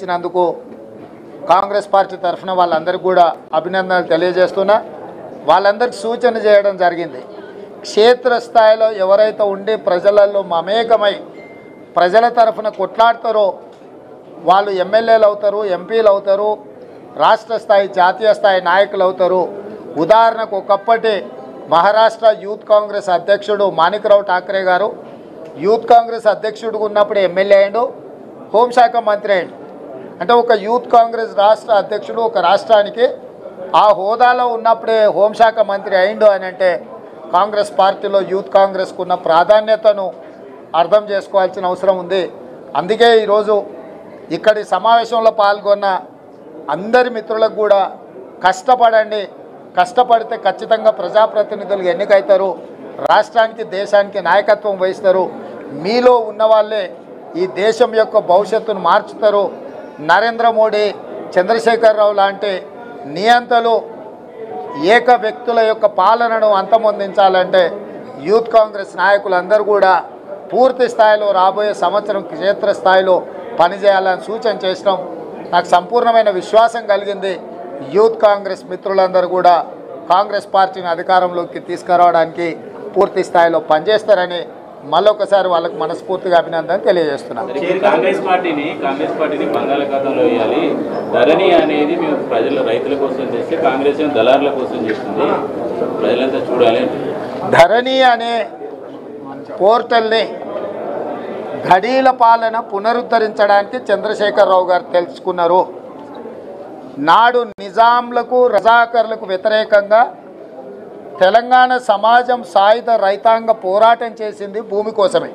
ఇచ్చినందుకు కాంగ్రెస్ పార్టీ తరఫున వాళ్ళందరికీ కూడా అభినందనలు తెలియజేస్తున్నా వాళ్ళందరికీ సూచన చేయడం జరిగింది క్షేత్రస్థాయిలో ఎవరైతే ఉండి ప్రజలలో మమేకమై ప్రజల తరఫున కొట్లాడతారో వాళ్ళు ఎమ్మెల్యేలు అవుతారు ఎంపీలు అవుతారు రాష్ట్ర స్థాయి జాతీయ స్థాయి నాయకులు అవుతారు ఉదాహరణకు ఒకప్పటి మహారాష్ట్ర యూత్ కాంగ్రెస్ అధ్యక్షుడు మాణిక్రావు ఠాక్రే గారు యూత్ కాంగ్రెస్ అధ్యక్షుడు ఉన్నప్పుడు ఎమ్మెల్యే అయ్యిండు హోంశాఖ మంత్రి అయ్యిండు అంటే ఒక యూత్ కాంగ్రెస్ రాష్ట్ర అధ్యక్షుడు ఒక రాష్ట్రానికి ఆ హోదాలో ఉన్నప్పుడే హోంశాఖ మంత్రి అయిండు అని అంటే కాంగ్రెస్ పార్టీలో యూత్ కాంగ్రెస్కు ఉన్న ప్రాధాన్యతను అర్థం చేసుకోవాల్సిన అవసరం ఉంది అందుకే ఈరోజు ఇక్కడి సమావేశంలో పాల్గొన్న అందరి మిత్రులకు కూడా కష్టపడండి కష్టపడితే ఖచ్చితంగా ప్రజాప్రతినిధులు ఎన్నికవుతారు రాష్ట్రానికి దేశానికి నాయకత్వం వహిస్తారు మీలో ఉన్న వాళ్ళే ఈ దేశం యొక్క భవిష్యత్తును మార్చుతారు నరేంద్ర మోడీ చంద్రశేఖరరావు లాంటి నియంతలు ఏక వ్యక్తుల యొక్క పాలనను అంతమొందించాలంటే యూత్ కాంగ్రెస్ నాయకులందరూ కూడా పూర్తి స్థాయిలో రాబోయే సంవత్సరం క్షేత్రస్థాయిలో పనిచేయాలని సూచన చేసినాం నాకు సంపూర్ణమైన విశ్వాసం కలిగింది యూత్ కాంగ్రెస్ మిత్రులందరూ కూడా కాంగ్రెస్ పార్టీని అధికారంలోకి తీసుకురావడానికి పూర్తి స్థాయిలో పనిచేస్తారని మళ్ళొకసారి వాళ్ళకు మనస్ఫూర్తిగా అభినందన తెలియజేస్తున్నాను ఈ కాంగ్రెస్ పార్టీని కాంగ్రెస్ పార్టీని బంగాళాఖాతంలో వేయాలి ధరణి అనేది మేము ప్రజల రైతుల కోసం చేస్తే కాంగ్రెస్ ఏమో దళారుల కోసం చేస్తుంది ప్రజలంతా చూడాలి అంటున్నారు. ధరణి అనే పోర్టల్ని ఘడీల పాలన పునరుద్ధరించడానికి చంద్రశేఖరరావు గారు తెలుసుకున్నారు నాడు నిజాంలకు రజాకర్లకు వ్యతిరేకంగా తెలంగాణ సమాజం సాయుధ రైతాంగ పోరాటం చేసింది భూమి కోసమే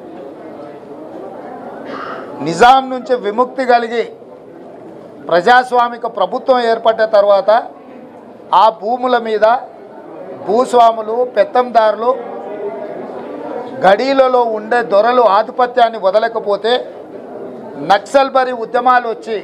నిజాం నుంచి విముక్తి కలిగి ప్రజాస్వామిక ప్రభుత్వం ఏర్పడ్డ తర్వాత ఆ భూముల మీద భూస్వాములు పెత్తందారులు గడీలలో ఉండే దొరలు ఆధిపత్యాన్ని వదలకపోతే నక్సల్బరి ఉద్యమాలు వచ్చి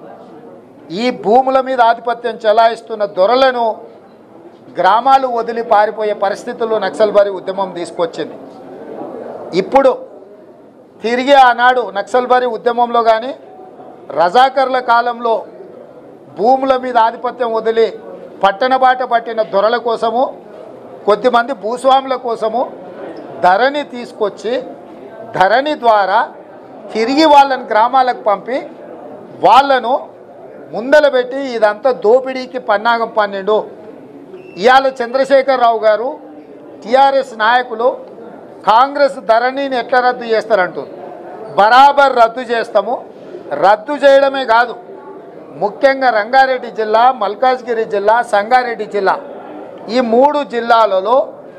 ఈ భూముల మీద ఆధిపత్యం చెలాయిస్తున్న దొరలను గ్రామాలు వదిలి పారిపోయే పరిస్థితుల్లో నక్సల్బరి ఉద్యమం తీసుకొచ్చింది ఇప్పుడు తిరిగి ఆనాడు నక్సల్బరి ఉద్యమంలో కానీ రజాకర్ల కాలంలో భూముల మీద ఆధిపత్యం వదిలి పట్టణ బాట పట్టిన దొరల కోసము కొద్దిమంది భూస్వాముల కోసము ధరణి తీసుకొచ్చి ధరణి ద్వారా తిరిగి వాళ్ళని గ్రామాలకు పంపి వాళ్ళను ముందల పెట్టి ఇదంతా దోపిడీకి పన్నాగం పన్నెండు ఇవాళ చంద్రశేఖరరావు గారు టిఆర్ఎస్ నాయకులు కాంగ్రెస్ ధరణిని ఎట్లా రద్దు చేస్తారంటారు బరాబర్ రద్దు చేస్తాము రద్దు చేయడమే కాదు ముఖ్యంగా రంగారెడ్డి జిల్లా మల్కాజ్గిరి జిల్లా సంగారెడ్డి జిల్లా ఈ మూడు జిల్లాలలో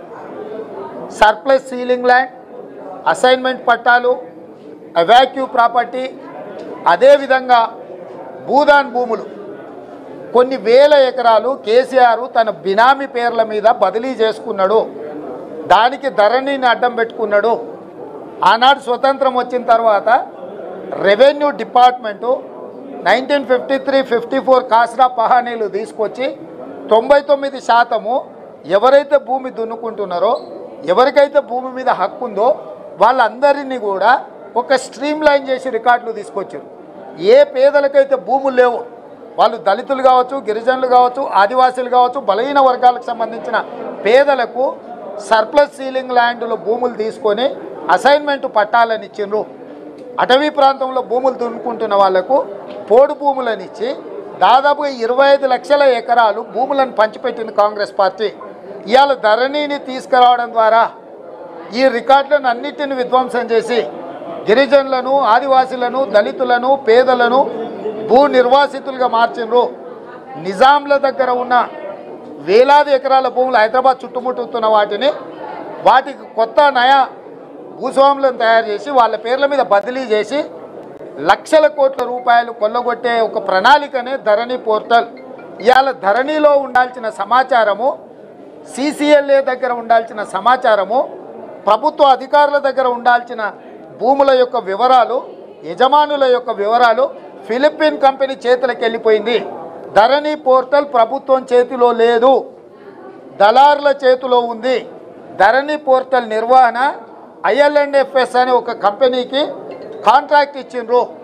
సర్ప్లస్ సీలింగ్ ల్యాండ్ అసైన్మెంట్ పట్టాలు అవాక్యూ ప్రాపర్టీ అదేవిధంగా భూదాన్ భూములు కొన్ని వేల ఎకరాలు కేసీఆర్ తన బినామీ పేర్ల మీద బదిలీ చేసుకున్నాడు దానికి ధరణిని అడ్డం పెట్టుకున్నాడు ఆనాడు స్వతంత్రం వచ్చిన తర్వాత revenue department nineteen fifty three fifty four కాస్రా పహానీలు తీసుకొచ్చి తొంభై తొమ్మిది శాతము ఎవరైతే భూమి దున్నుకుంటున్నారో ఎవరికైతే భూమి మీద హక్కు ఉందో వాళ్ళందరినీ కూడా ఒక స్ట్రీమ్ లైన్ చేసి రికార్డులు తీసుకొచ్చారు ఏ పేదలకైతే భూములు లేవు వాళ్ళు దళితులు కావచ్చు గిరిజనులు కావచ్చు ఆదివాసీలు కావచ్చు బలహీన వర్గాలకు సంబంధించిన పేదలకు సర్ప్లస్ సీలింగ్ ల్యాండ్లో భూములు తీసుకొని అసైన్మెంట్ పట్టాలని ఇచ్చిండ్రు అటవీ ప్రాంతంలో భూములు దున్నుకుంటున్న వాళ్లకు పోడు భూములను ఇచ్చి దాదాపుగా ఇరవై ఐదు లక్షల ఎకరాలు భూములను పంచిపెట్టింది కాంగ్రెస్ పార్టీ ఇవాళ ధరణిని తీసుకురావడం ద్వారా ఈ రికార్డులను అన్నిటిని విధ్వంసం చేసి గిరిజనులను ఆదివాసులను దళితులను పేదలను భూ నిర్వాసితులుగా మార్చిండ్రు నిజాంల దగ్గర ఉన్న వేలాది ఎకరాల భూములు హైదరాబాద్ చుట్టుముట్టుతున్న వాటిని వాటికి కొత్త నయా భూస్వాములను తయారు చేసి వాళ్ళ పేర్ల మీద బదిలీ చేసి లక్షల కోట్ల రూపాయలు కొల్లగొట్టే ఒక ప్రణాళికనే ధరణి పోర్టల్ ఇవాళ ధరణిలో ఉండాల్సిన సమాచారము సిసిఎల్ఏ దగ్గర ఉండాల్సిన సమాచారము ప్రభుత్వ అధికారుల దగ్గర ఉండాల్సిన భూముల యొక్క వివరాలు యజమానుల యొక్క వివరాలు ఫిలిప్పీన్ కంపెనీ చేతులకు వెళ్ళిపోయింది ధరణి పోర్టల్ ప్రభుత్వం చేతిలో లేదు దళారుల చేతిలో ఉంది ధరణి పోర్టల్ నిర్వహణ ఐఎల్ఎండ్ఎఫ్ఎస్ అనే ఒక కంపెనీకి కాంట్రాక్ట్ ఇచ్చిండ్రు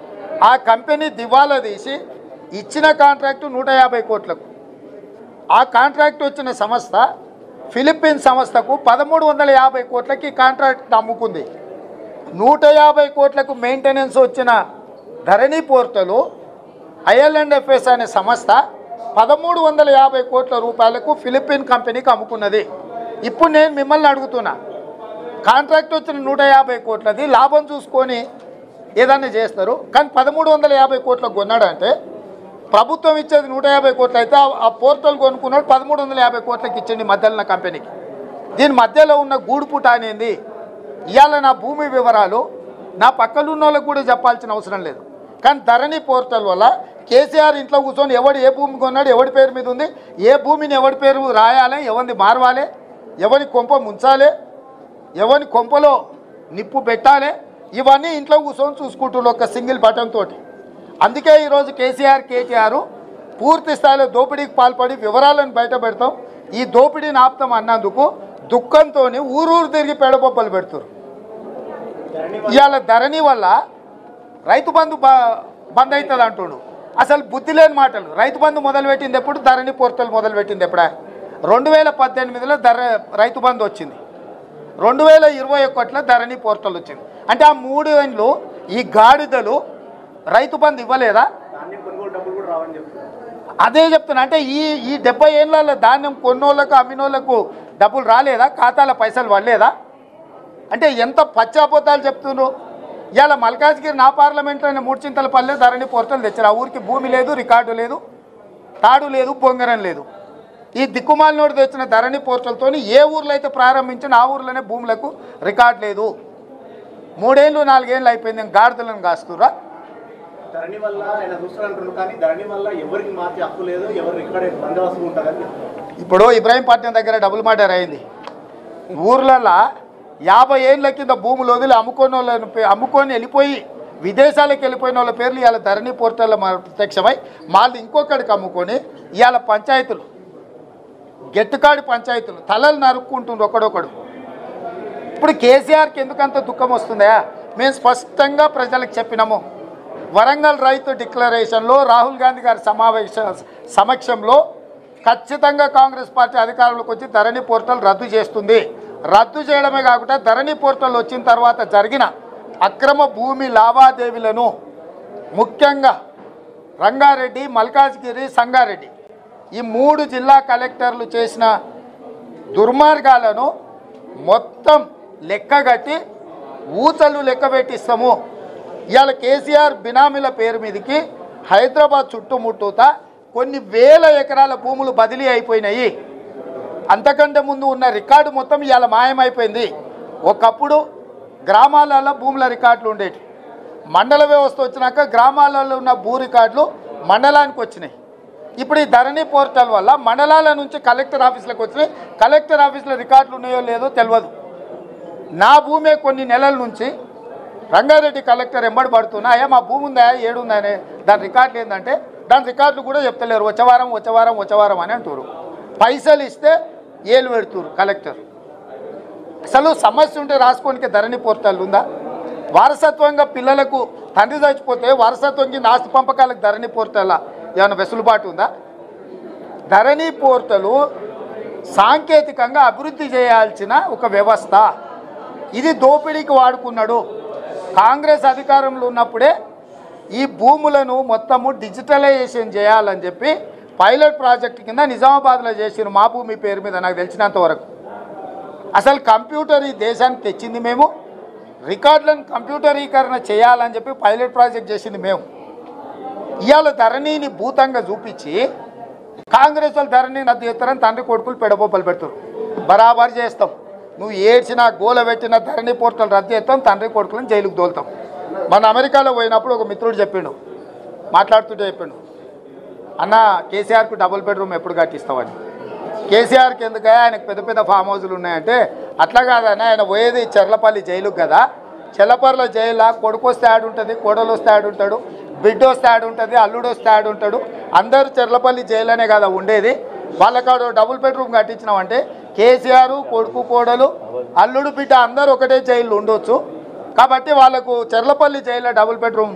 ఆ కంపెనీ దివాలా తీసి ఇచ్చిన కాంట్రాక్టు నూట యాభై కోట్లకు ఆ కాంట్రాక్ట్ వచ్చిన సంస్థ ఫిలిప్పీన్ సంస్థకు పదమూడు వందల యాభై కోట్లకి కాంట్రాక్ట్ అమ్ముకుంది నూట యాభై కోట్లకు మెయింటెనెన్స్ వచ్చిన ధరణి పోర్టలు ఐఎల్ఎండ్ ఎఫ్ఎస్ అనే సంస్థ పదమూడు వందల యాభై కోట్ల రూపాయలకు ఫిలిప్పీన్ కంపెనీకి అమ్ముకున్నది ఇప్పుడు నేను మిమ్మల్ని అడుగుతున్నా కాంట్రాక్ట్ వచ్చిన నూట యాభై కోట్లది లాభం చూసుకొని ఏదన్నా చేస్తారు కానీ పదమూడు వందల యాభై కోట్లకు కొన్నాడంటే ప్రభుత్వం ఇచ్చేది నూట యాభై కోట్లు అయితే ఆ- ఆ పోర్టల్ కొనుక్కున్నాడు పదమూడు వందల యాభై కోట్లకి ఇచ్చింది మధ్యలో ఉన్న కంపెనీకి దీని మధ్యలో ఉన్న గూడుపుట అనేది ఇవాళ నా భూమి వివరాలు నా పక్కన ఉన్న వాళ్ళకి కూడా చెప్పాల్సిన అవసరం లేదు కానీ ధరణి పోర్టల్ వల్ల కేసీఆర్ ఇంట్లో కూర్చొని ఎవడు ఏ భూమి కొన్నాడు ఎవడి పేరు మీద ఉంది ఏ భూమిని ఎవడి పేరు రాయాలి ఎవరిని మార్వాలి ఎవరి కొంప ముంచాలి ఎవరి కొంపలో నిప్పు పెట్టాలి ఇవన్నీ ఇంట్లో కూర్చొని చూసుకుంటున్నారు ఒక సింగిల్ బటన్ తోటి అందుకే ఈరోజు కేసీఆర్ కేటీఆర్ పూర్తి స్థాయిలో దోపిడీకి పాల్పడి వివరాలను బయట పెడతాం ఈ దోపిడీని ఆపుతాం అన్నందుకు దుఃఖంతో ఊరూరు తిరిగి పేడబొబ్బలు పెడుతున్నారు ఇవాళ ధరణి వల్ల రైతు బంధు బ- బంద్ అవుతుంది అంటుండు అసలు బుద్ధి లేని మాటలు రైతు బంధు మొదలుపెట్టింది ఎప్పుడు ధరణి పోర్టల్ మొదలుపెట్టింది ఎప్పుడా రెండు వేల పద్దెనిమిదిలో ధర రైతు బంధు వచ్చింది రెండు వేల ఇరవై ఒకటిలో ధరణి పోర్టల్ వచ్చింది అంటే ఆ మూడు ఏళ్ళు ఈ గాడిదలు రైతు బంధు ఇవ్వలేదా అదే చెప్తున్నా అంటే ఈ ఈ డెబ్బై ఏళ్ళ ధాన్యం కొన్నోళ్ళకు అమ్మినోళ్ళకు డబ్బులు రాలేదా ఖాతాల పైసలు పడలేదా అంటే ఎంత పచ్చాపోతాలు చెప్తున్నారు ఇవాళ మల్కాజ్గిరి నా పార్లమెంట్లోనే మూడు చింతల పల్లె ధరణి పోర్టల్ తెచ్చారు ఆ ఊరికి భూమి లేదు రికార్డు లేదు తాడు లేదు బొంగరం లేదు ఈ దిక్కుమాలినోడు తెచ్చిన ధరణి పోర్టల్తో ఏ ఊర్లో అయితే ప్రారంభించిన ఆ ఊర్లోనే భూములకు రికార్డు లేదు మూడేళ్ళు నాలుగేళ్ళు అయిపోయింది గాడిదలను కాస్తురా ధరణి వల్ల ఆయన చూస్తారంటున్నారు కానీ ధరణి వల్ల ఎవరికి మార్చే హక్కు లేదు ఎవరు ఇక్కడ బందోబస్తు ఉంటుందని ఇప్పుడు ఇబ్రాహీంపట్నం దగ్గర డబుల్ మర్డర్ అయింది ఊర్లలో యాభై ఏళ్ళ కింద భూములు వదిలి అమ్ముకొని వాళ్ళని పే- అమ్ముకొని వెళ్ళిపోయి విదేశాలకు వెళ్ళిపోయిన వాళ్ళ పేర్లు ఇవాళ ధరణి పోర్టల్లో మా- ప్రత్యక్షమై మళ్ళీ ఇంకొకడికి అమ్ముకొని ఇవాళ పంచాయతీలు గెట్టుకాడి పంచాయతీలు తలలు నరుక్కుంటుండ్రు ఒకడొకడు ఇప్పుడు కేసీఆర్కి ఎందుకంత దుఃఖం వస్తుందా మేము స్పష్టంగా ప్రజలకు చెప్పినాము వరంగల్ రైతు డిక్లరేషన్లో రాహుల్ గాంధీ గారి సమావేశ సమక్షంలో ఖచ్చితంగా కాంగ్రెస్ పార్టీ అధికారంలోకి వచ్చి ధరణి పోర్టల్ రద్దు చేస్తుంది రద్దు చేయడమే కాకుండా ధరణి పోర్టల్ వచ్చిన తర్వాత జరిగిన అక్రమ భూమి లావాదేవీలను ముఖ్యంగా రంగారెడ్డి మల్కాజ్గిరి సంగారెడ్డి ఈ మూడు జిల్లా కలెక్టర్లు చేసిన దుర్మార్గాలను మొత్తం లెక్కగట్టి ఊచలు లెక్క పెట్టిస్తాము ఇవాళ కేసీఆర్ బినామీల పేరు మీదకి హైదరాబాద్ చుట్టుముట్టుతా కొన్ని వేల ఎకరాల భూములు బదిలీ అయిపోయినాయి అంతకంటే ముందు ఉన్న రికార్డు మొత్తం ఇవాళ మాయమైపోయింది ఒకప్పుడు గ్రామాలలో భూముల రికార్డులు ఉండేవి మండల వ్యవస్థ వచ్చినాక గ్రామాలలో ఉన్న భూ రికార్డులు మండలానికి వచ్చినాయి ఇప్పుడు ఈ ధరణి పోర్టల్ వల్ల మండలాల నుంచి కలెక్టర్ ఆఫీసులకు వచ్చినాయి కలెక్టర్ ఆఫీసులో రికార్డులు ఉన్నాయో లేదో తెలియదు నా భూమే కొన్ని నెలల నుంచి రంగారెడ్డి కలెక్టర్ ఎంబడి పడుతున్నా అయ్యా మా భూమి ఉందా ఏడుందని దాని రికార్డులు ఏంటంటే దాని రికార్డులు కూడా చెప్తలేరు వచ్చవారం వచ్చవారం వచ్చవారం అని అంటారు పైసలు ఇస్తే ఏలు పెడుతురు కలెక్టర్ అసలు సమస్య ఉంటే రాసుకోనికి ధరణి పోర్టల్ ఉందా వారసత్వంగా పిల్లలకు తండ్రి చచ్చిపోతే వారసత్వం కింద ఆస్తి పంపకాలకు ధరణి పోర్టల్ ఏమైనా వెసులుబాటు ఉందా ధరణి పోర్టలు సాంకేతికంగా అభివృద్ధి చేయాల్సిన ఒక వ్యవస్థ ఇది దోపిడీకి వాడుకున్నాడు కాంగ్రెస్ అధికారంలో ఉన్నప్పుడే ఈ భూములను మొత్తము డిజిటలైజేషన్ చేయాలని చెప్పి పైలట్ ప్రాజెక్ట్ కింద నిజామాబాద్లో చేసిన మా భూమి పేరు మీద నాకు తెలిసినంత వరకు అసలు కంప్యూటర్ ఈ దేశానికి తెచ్చింది మేము రికార్డులను కంప్యూటరీకరణ చేయాలని చెప్పి పైలట్ ప్రాజెక్ట్ చేసింది మేము ఇవాళ ధరణిని భూతంగా చూపించి కాంగ్రెస్ వాళ్ళు ధరణిని రద్దు చేస్తారని తండ్రి కొడుకులు పెడబొబ్బలు పెడతారు బరాబర్ చేస్తాం నువ్వు ఏడ్చినా గోల పెట్టిన ధరణి పోర్టల్ రద్దు చేస్తాం తండ్రి కొడుకులను జైలుకు దోలుతాం మన అమెరికాలో పోయినప్పుడు ఒక మిత్రుడు చెప్పిండు మాట్లాడుతుంటే చెప్పిండు అన్న కేసీఆర్కు డబుల్ బెడ్రూమ్ ఎప్పుడు కట్టిస్తావని కేసీఆర్కి ఎందుకు ఆయనకు పెద్ద పెద్ద ఫామ్ హౌజులు ఉన్నాయంటే అట్లా కాదన్న ఆయన పోయేది చెర్లపల్లి జైలుకు కదా చెల్లపర్ల జైలు కొడుకు వస్తే ఆడు ఉంటుంది కోడలు వస్తే ఆడు ఉంటాడు బిడ్డ వస్తే ఆడు ఉంటుంది అల్లుడు వస్తే ఆడు ఉంటాడు అందరూ చెర్లపల్లి జైలునే కదా ఉండేది వాళ్ళకాడు డబుల్ బెడ్రూమ్ కట్టించినామంటే కేసీఆర్ కొడుకు కోడలు అల్లుడు బిడ్డ అందరూ ఒకటే జైలు ఉండొచ్చు కాబట్టి వాళ్ళకు చెర్లపల్లి జైల్లో డబుల్ బెడ్రూమ్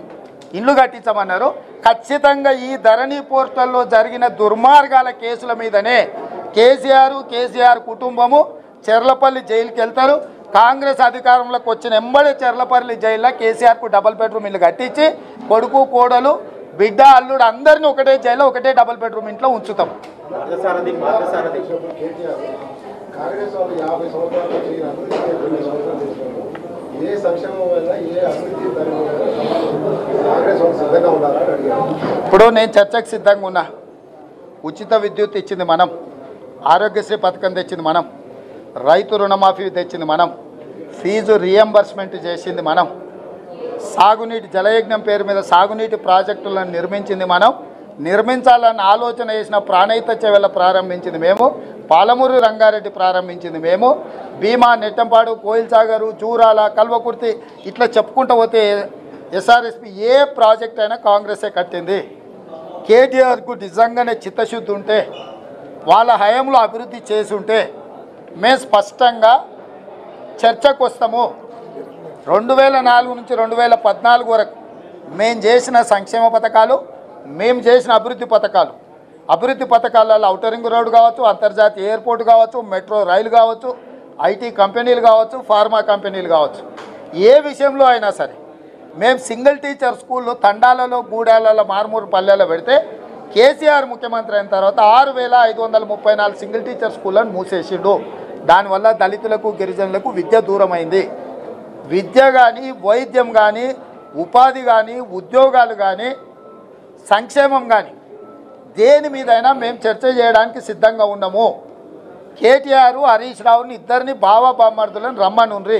ఇండ్లు కట్టించమన్నారు ఖచ్చితంగా ఈ ధరణి పోర్టల్లో జరిగిన దుర్మార్గాల కేసుల మీదనే కేసీఆర్ కేసీఆర్ కుటుంబము చెర్లపల్లి జైలుకి వెళ్తారు కాంగ్రెస్ అధికారంలోకి వచ్చిన ఎంబడి చెర్లపల్లి జైల్లో కేసీఆర్కు డబల్ బెడ్రూమ్ ఇల్లు కట్టించి కొడుకు కోడలు బిడ్డ అల్లుడు అందరినీ ఒకటే జైల్లో ఒకటే డబల్ బెడ్రూమ్ ఇంట్లో ఉంచుతాం పార్థసారథి పార్థసారథి కాంగ్రెస్ వాళ్ళు యాభై సంవత్సరాలు వచ్చి ఈ అభివృద్ధి కొన్ని సంవత్సరాలు చేస్తున్నారు ఏ సంక్షేమం వల్ల ఏ అభివృద్ధి దాని వల్ల కాంగ్రెస్ వాళ్ళు సిద్ధంగా ఉండాలని అడిగారు ఇప్పుడు నేను చర్చకు సిద్ధంగా ఉన్నా ఉచిత విద్యుత్ ఇచ్చింది మనం ఆరోగ్యశ్రీ పథకం తెచ్చింది మనం రైతు రుణమాఫీ తెచ్చింది మనం ఫీజు రియంబర్స్మెంట్ చేసింది మనం సాగునీటి జలయజ్ఞం పేరు మీద సాగునీటి ప్రాజెక్టులను నిర్మించింది మనం నిర్మించాలన్న ఆలోచన చేసిన ప్రాణహిత చెవెల ప్రారంభించింది మేము పాలమూరు రంగారెడ్డి ప్రారంభించింది మేము భీమా నెట్టంపాడు కోయిల్ సాగరు జూరాల కల్వకుర్తి ఇట్లా చెప్పుకుంటూ పోతే ఎస్ఆర్ఎస్పి ఏ ప్రాజెక్ట్ అయినా కాంగ్రెసే కట్టింది కేటీఆర్కు నిజంగానే చిత్తశుద్ధి ఉంటే వాళ్ళ హయాంలో అభివృద్ధి చేసి ఉంటే మేము స్పష్టంగా చర్చకు వస్తాము రెండు వేల నాలుగు నుంచి రెండు వేల పద్నాలుగు వరకు మేము చేసిన సంక్షేమ పథకాలు మేము చేసిన అభివృద్ధి పథకాలు అభివృద్ధి పథకాలలో ఔటర్ రింగ్ రోడ్ కావచ్చు అంతర్జాతీయ ఎయిర్పోర్ట్ కావచ్చు మెట్రో రైలు కావచ్చు ఐటీ కంపెనీలు కావచ్చు ఫార్మా కంపెనీలు కావచ్చు ఏ విషయంలో అయినా సరే మేము సింగిల్ టీచర్ స్కూళ్ళు తండాలలో గూడాలలో మారుమూరు పల్లెల్లో పెడితే కేసీఆర్ ముఖ్యమంత్రి అయిన తర్వాత ఆరు వేల ఐదు వందల ముప్పై నాలుగు సింగిల్ టీచర్ స్కూళ్ళను మూసేసిండు దానివల్ల దళితులకు గిరిజనులకు విద్య దూరమైంది విద్య కానీ వైద్యం కానీ ఉపాధి కానీ ఉద్యోగాలు కానీ సంక్షేమం కానీ దేని మీదైనా మేము చర్చ చేయడానికి సిద్ధంగా ఉన్నాము కేటీఆర్ హరీష్ రావుని ఇద్దరిని బావా బామ్మర్దులను రమ్మనుండ్రి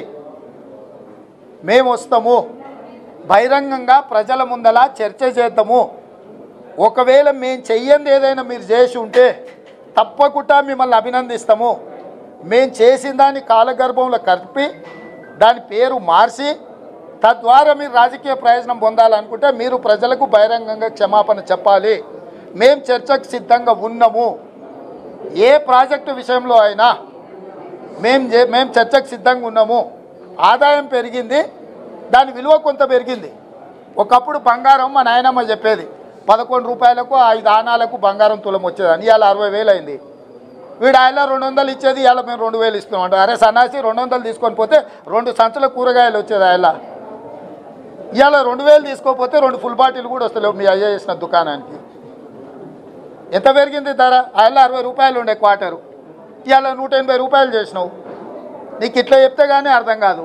మేము వస్తాము బహిరంగంగా ప్రజల ముందల చర్చ చేద్దాము ఒకవేళ మేము చెయ్యంది ఏదైనా మీరు చేసి ఉంటే తప్పకుండా మిమ్మల్ని అభినందిస్తాము మేము చేసిన దాన్ని కాలగర్భంలో కలిపి దాని పేరు మార్చి తద్వారా మీరు రాజకీయ ప్రయోజనం పొందాలనుకుంటే మీరు ప్రజలకు బహిరంగంగా క్షమాపణ చెప్పాలి మేము చర్చకు సిద్ధంగా ఉన్నాము ఏ ప్రాజెక్టు విషయంలో అయినా మేము చే- మేము చర్చకు సిద్ధంగా ఉన్నాము ఆదాయం పెరిగింది దాని విలువ కొంత పెరిగింది ఒకప్పుడు బంగారం మా నాయనమ్మ చెప్పేది పదకొండు రూపాయలకు ఐదు ఆనాలకు బంగారం తులం వచ్చేదని ఇవాళ అరవై వేలు అయింది వీడు ఆయన రెండు వందలు ఇచ్చేది ఇవాళ మేము రెండు వేలు ఇస్తున్నాం అరే సన్నాసి రెండు వందలు తీసుకొని పోతే రెండు సంచుల కూరగాయలు వచ్చేది ఆయన ఇవాళ రెండు వేలు తీసుకోకపోతే రెండు ఫుల్ బాటిల్ కూడా వస్తలేవు మీ అయ్య చేసిన దుకాణానికి ఎంత పెరిగింది ధర ఆయన అరవై రూపాయలు ఉండే క్వార్టరు ఇవాళ నూట ఎనభై రూపాయలు చేసినావు నీకు ఇట్లా చెప్తే కానీ అర్థం కాదు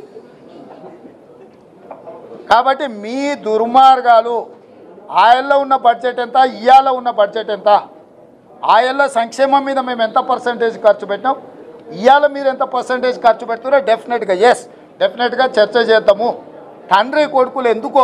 కాబట్టి మీ దుర్మార్గాలు ఆయల్లో ఉన్న బడ్జెట్ ఎంత ఇవాళ ఉన్న బడ్జెట్ ఎంత ఆయల్లో సంక్షేమం మీద మేము ఎంత పర్సంటేజ్ ఖర్చు పెట్టినాం ఇవాళ మీరు ఎంత పర్సంటేజ్ ఖర్చు పెడుతున్నారో డెఫినెట్గా ఎస్ డెఫినెట్గా చర్చ చేద్దాము తండ్రి కొడుకులు ఎందుకో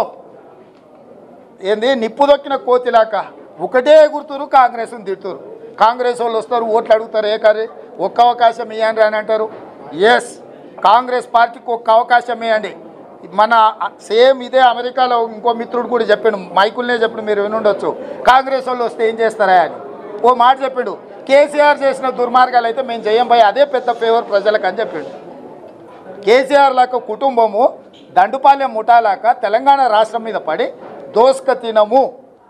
ఏంది నిప్పు దొక్కిన కోతిలాక ఒకటే గుర్తురు కాంగ్రెస్ని తిట్టురు కాంగ్రెస్ వాళ్ళు వస్తారు ఓట్లు అడుగుతారు ఏ కర్రీ ఒక్క అవకాశం ఇవ్వండి అని అంటారు ఎస్ కాంగ్రెస్ పార్టీకి ఒక్క అవకాశం ఇవ్వండి మన సేమ్ ఇదే అమెరికాలో ఇంకో మిత్రుడు కూడా చెప్పాడు మైకుల్నే చెప్పాడు మీరు వినుండొచ్చు కాంగ్రెస్ వాళ్ళు వస్తే ఏం చేస్తారా అని ఓ మాట చెప్పాడు కేసీఆర్ చేసిన దుర్మార్గాలు అయితే మేము చేయం పోయి అదే పెద్ద ఫేవర్ ప్రజలకు అని చెప్పాడు కేసీఆర్ లాక కుటుంబము దండుపాలెం ముఠాలాక తెలంగాణ రాష్ట్రం మీద పడి దోసుక తినము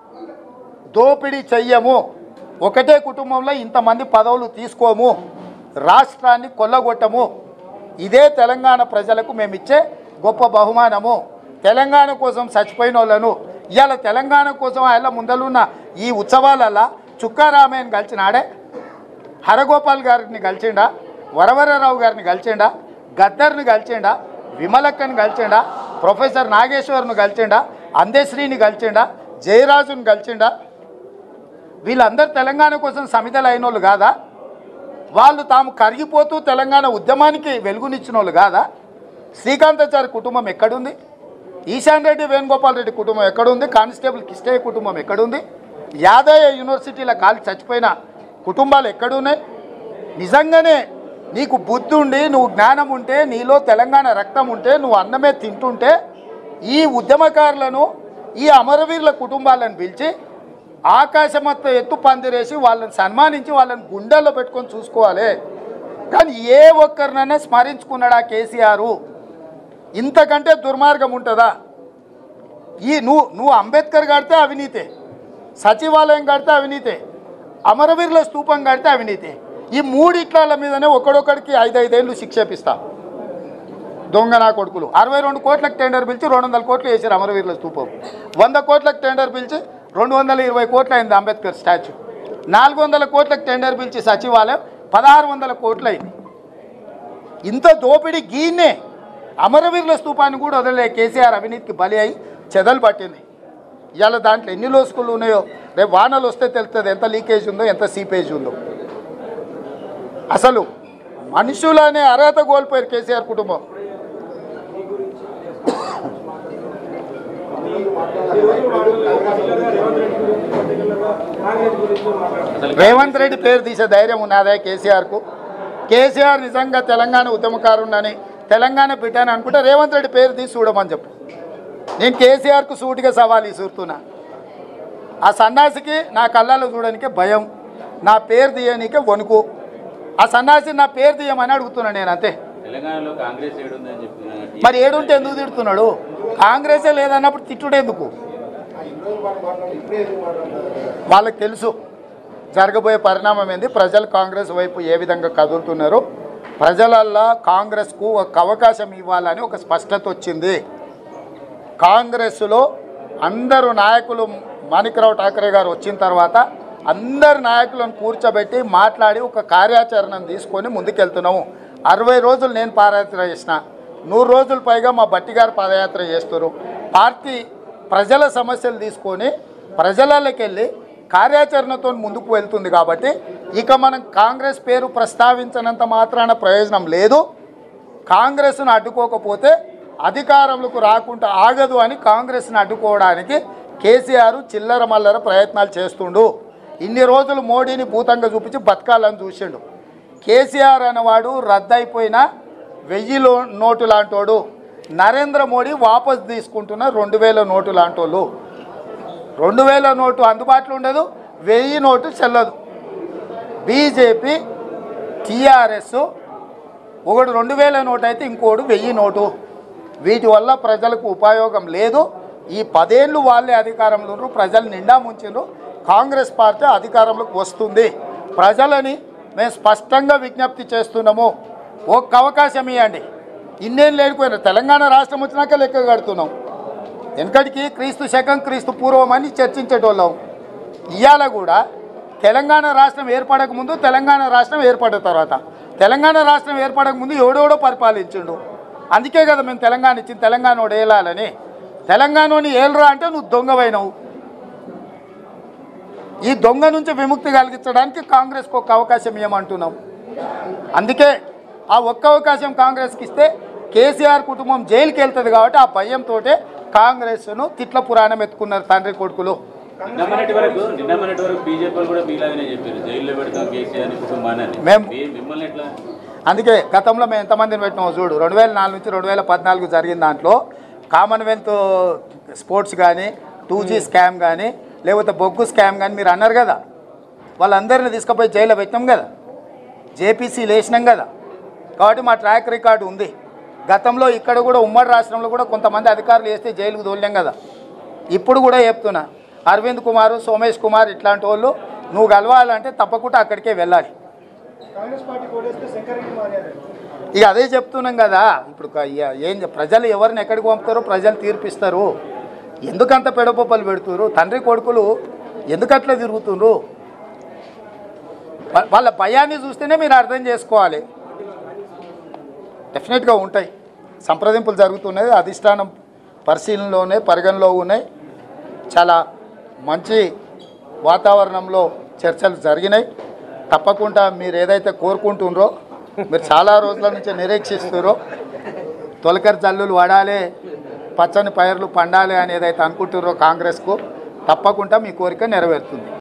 దోపిడీ చెయ్యము ఒకటే కుటుంబంలో ఇంతమంది పదవులు తీసుకోము రాష్ట్రాన్ని కొల్లగొట్టము ఇదే తెలంగాణ ప్రజలకు మేము ఇచ్చే గొప్ప బహుమానము తెలంగాణ కోసం చచ్చిపోయిన వాళ్ళను ఇవాళ తెలంగాణ కోసం ఆయన ముందలున్న ఈ ఉత్సవాలలో చుక్కారామయ్యని కలిసినాడే హరగోపాల్ గారిని కలిసిండా వరవరరావు గారిని కలిసిండా గద్దర్ని కలిసిండా విమలక్కని కలిసిండా ప్రొఫెసర్ నాగేశ్వర్ను కలిసిండా అందేశ్రీని కలిసిండా జయరాజుని కలిసిండా వీళ్ళందరూ తెలంగాణ కోసం సమితలు అయిన వాళ్ళు కాదా వాళ్ళు తాము కరిగిపోతూ తెలంగాణ ఉద్యమానికి వెలుగునిచ్చిన వాళ్ళు కాదా శ్రీకాంతాచారి కుటుంబం ఎక్కడుంది ఈశాన్ రెడ్డి వేణుగోపాల్ రెడ్డి కుటుంబం ఎక్కడుంది కానిస్టేబుల్ కిష్టయ్య కుటుంబం ఎక్కడుంది యాదయ్య యూనివర్సిటీలో కాలి చచ్చిపోయిన కుటుంబాలు ఎక్కడున్నాయి నిజంగానే నీకు బుద్ధి ఉండి నువ్వు జ్ఞానం ఉంటే నీలో తెలంగాణ రక్తం ఉంటే నువ్వు అన్నమే తింటుంటే ఈ ఉద్యమకారులను ఈ అమరవీరుల కుటుంబాలను పిలిచి ఆకాశమత్త ఎత్తు పందిరేసి వాళ్ళని సన్మానించి వాళ్ళని గుండెల్లో పెట్టుకొని చూసుకోవాలి కానీ ఏ ఒక్కరినైనా స్మరించుకున్నాడా కేసీఆర్ ఇంతకంటే దుర్మార్గం ఉంటుందా ఈ నువ్వు నువ్వు అంబేద్కర్ కడితే అవినీతే సచివాలయం కడితే అవినీతే అమరవీరుల స్తూపం కడితే అవినీతే ఈ మూడిట్ల మీదనే ఒకడొకడికి ఐదు ఐదేళ్ళు శిక్షేపిస్తా దొంగ నా కొడుకులు అరవై రెండు కోట్లకు టెండర్ పిలిచి రెండు వందల కోట్లు వేసారు అమరవీరుల స్తూపం వంద కోట్లకు టెండర్ పిలిచి రెండు వందల ఇరవై కోట్లు అయింది అంబేద్కర్ స్టాచ్యూ నాలుగు వందల కోట్లకు టెండర్ పిలిచి సచివాలయం పదహారు వందల కోట్లు అయింది ఇంత దోపిడీ గీనే అమరవీరుల స్తూపాన్ని కూడా వదలలే కేసీఆర్ అవినీతికి బలి అయి చెదలు పట్టింది ఇవాళ దాంట్లో ఎన్ని లోసుకులు ఉన్నాయో రేపు వానలు వస్తే తెలుస్తుంది ఎంత లీకేజ్ ఉందో ఎంత సీపేజ్ ఉందో అసలు మనుషులనే అర్హత కోల్పోయారు కేసీఆర్ కుటుంబం అసలు రేవంత్ రెడ్డి పేరు తీసే ధైర్యం ఉన్నదే కేసీఆర్కు కేసీఆర్ నిజంగా తెలంగాణ ఉద్యమకారుడని తెలంగాణ బిడ్డని అనుకుంటే రేవంత్ రెడ్డి పేరు తీసి చూడమని చెప్పు నేను కేసీఆర్కు సూటిగా సవాల్ ఇసురుతున్నా ఆ సన్యాసికి నా కళ్ళలో చూడడానికి భయం నా పేరు తీయనీకే వణుకు ఆ సన్యాసి నా పేరు తీయమని అడుగుతున్నా నేను అంతే తెలంగాణలో కాంగ్రెస్ ఏడుందని చెప్పి మరి ఏడుంటే ఎందుకు తిడుతున్నాడు కాంగ్రెసే లేదన్నప్పుడు తిట్టుడు ఎందుకు ఆ ఇన్ని రోజులు మనం మాట్లాడాలి ఇప్పుడే ఎందుకు మాట్లాడుతున్నారు వాళ్ళకి తెలుసు జరగబోయే పరిణామం ఏంది ప్రజలు కాంగ్రెస్ వైపు ఏ విధంగా కదులుతున్నారు ప్రజలల్లో కాంగ్రెస్కు ఒక అవకాశం ఇవ్వాలని ఒక స్పష్టత వచ్చింది కాంగ్రెస్లో అందరు నాయకులు మాణిక్రావు ఠాకరే గారు వచ్చిన తర్వాత అందరు నాయకులను కూర్చోబెట్టి మాట్లాడి ఒక కార్యాచరణను తీసుకొని ముందుకెళ్తున్నాము అరవై రోజులు నేను పాదయాత్ర చేసిన నూరు రోజుల పైగా మా బట్టి గారు పాదయాత్ర చేస్తారు పార్టీ ప్రజల సమస్యలు తీసుకొని ప్రజలలోకి వెళ్ళి కార్యాచరణతో ముందుకు వెళ్తుంది కాబట్టి ఇక మనం కాంగ్రెస్ పేరు ప్రస్తావించినంత మాత్రాన ప్రయోజనం లేదు కాంగ్రెస్ను అడ్డుకోకపోతే అధికారంలోకి రాకుండా ఆగదు అని కాంగ్రెస్ను అడ్డుకోవడానికి కేసీఆర్ చిల్లర మల్లర ప్రయత్నాలు చేస్తుండు ఇన్ని రోజులు మోడీని భూతంగా చూపించి బతకాలని చూసిండు కేసీఆర్ అనేవాడు రద్దయిపోయిన వెయ్యి లో నోటు లాంటోడు నరేంద్ర మోడీ వాపస్ తీసుకుంటున్న రెండు వేల నోటు లాంటోళ్ళు రెండు వేల నోటు అందుబాటులో ఉండదు వెయ్యి నోటు చెల్లదు బీజేపీ టీఆర్ఎస్ ఒకడు రెండు వేల నోటు అయితే ఇంకోడు వెయ్యి నోటు వీటి వల్ల ప్రజలకు ఉపయోగం లేదు ఈ పదేళ్ళు వాళ్ళే అధికారంలో ఉన్నారు ప్రజలు నిండా ముంచారు కాంగ్రెస్ పార్టీ అధికారంలోకి వస్తుంది ప్రజలని మేము స్పష్టంగా విజ్ఞప్తి చేస్తున్నాము ఒక్క అవకాశం ఇవ్వండి ఇన్నేళ్ళు లేకపోయినా తెలంగాణ రాష్ట్రం వచ్చినాక లెక్క కడుతున్నాం వెనకటికి క్రీస్తు శకం క్రీస్తు పూర్వం అని చర్చించేటోళ్ళం ఇవాళ కూడా తెలంగాణ రాష్ట్రం ఏర్పడక ముందు తెలంగాణ రాష్ట్రం ఏర్పడిన తర్వాత తెలంగాణ రాష్ట్రం ఏర్పడక ముందు ఎవడెవడో పరిపాలించిండు అందుకే కదా మేము తెలంగాణ ఇచ్చింది తెలంగాణ వాడు ఏలాలని తెలంగాణని ఏలరా అంటే నువ్వు దొంగవైనవు ఈ దొంగ నుంచి విముక్తి కలిగించడానికి కాంగ్రెస్కి ఒక అవకాశం ఇవ్వమంటున్నాం అందుకే ఆ ఒక్క అవకాశం కాంగ్రెస్కి ఇస్తే కేసీఆర్ కుటుంబం జైలుకి వెళ్తుంది కాబట్టి ఆ భయంతో కాంగ్రెస్ను తిట్ల పురాణం ఎత్తుకున్నారు తండ్రి కొడుకులు నిన్న మొన్నటి వరకు నిన్న మొన్నటి వరకు బీజేపీ వాళ్ళు కూడా మీలాగానే చెప్పారు జైల్లో పెడతాం కేసీఆర్ ని కుటుంబాన్ని అని. మేం- మీ- మిమ్మల్ని ఎట్లా అందుకే గతంలో మేము ఎంతమందిని పెట్టినామో చూడు రెండు వేల నాలుగు నుంచి రెండు వేల పద్నాలుగు జరిగిన దాంట్లో కామన్వెల్త్ స్పోర్ట్స్ కానీ టూ జీ స్కామ్ కానీ లేకపోతే బొగ్గు స్కామ్ కానీ మీరు అన్నారు కదా వాళ్ళందరినీ తీసుకుపోయి జైల్లో పెట్టినాం కదా జేపీసీ లేచినాం కదా కాబట్టి మా ట్రాక్ రికార్డు ఉంది గతంలో ఇక్కడ కూడా ఉమ్మడి రాష్ట్రంలో కూడా కొంతమంది అధికారులు వేస్తే జైలుకు తోలినాం కదా ఇప్పుడు కూడా చెప్తున్నా అరవింద్ కుమార్ సోమేష్ కుమార్ ఇట్లాంటి వాళ్ళు నువ్వు కలవాలంటే తప్పకుండా అక్కడికే వెళ్ళాలి కాంగ్రెస్ పార్టీ ఓడేస్తే శంకరెడ్డి మారారు ఇక అదే చెప్తున్నాం కదా ఇప్పుడు క- ఇక ఏం చెప్- ప్రజలు ఎవరిని ఎక్కడికి పంపుతారో ప్రజలు తీర్పిస్తారు ఎందుకంత పెడపప్పలు పెడుతురు తండ్రి కొడుకులు ఎందుకట్లా తిరుగుతున్నారు వా- వాళ్ళ భయాన్ని చూస్తేనే మీరు అర్థం చేసుకోవాలి డెఫినెట్గా ఉంటాయి సంప్రదింపులు జరుగుతున్నాయి అధిష్టానం పరిశీలనలోనే పరిగణలో ఉన్నాయి చాలా మంచి వాతావరణంలో చర్చలు జరిగినాయి తప్పకుండా మీరు ఏదైతే కోరుకుంటున్నారో మీరు చాలా రోజుల నుంచి నిరీక్షిస్తున్నారో తొలకరి జల్లులు వడాలి పచ్చని పైర్లు పండాలి అని ఏదైతే అనుకుంటున్నారో కాంగ్రెస్కు తప్పకుండా మీ కోరిక నెరవేరుతుంది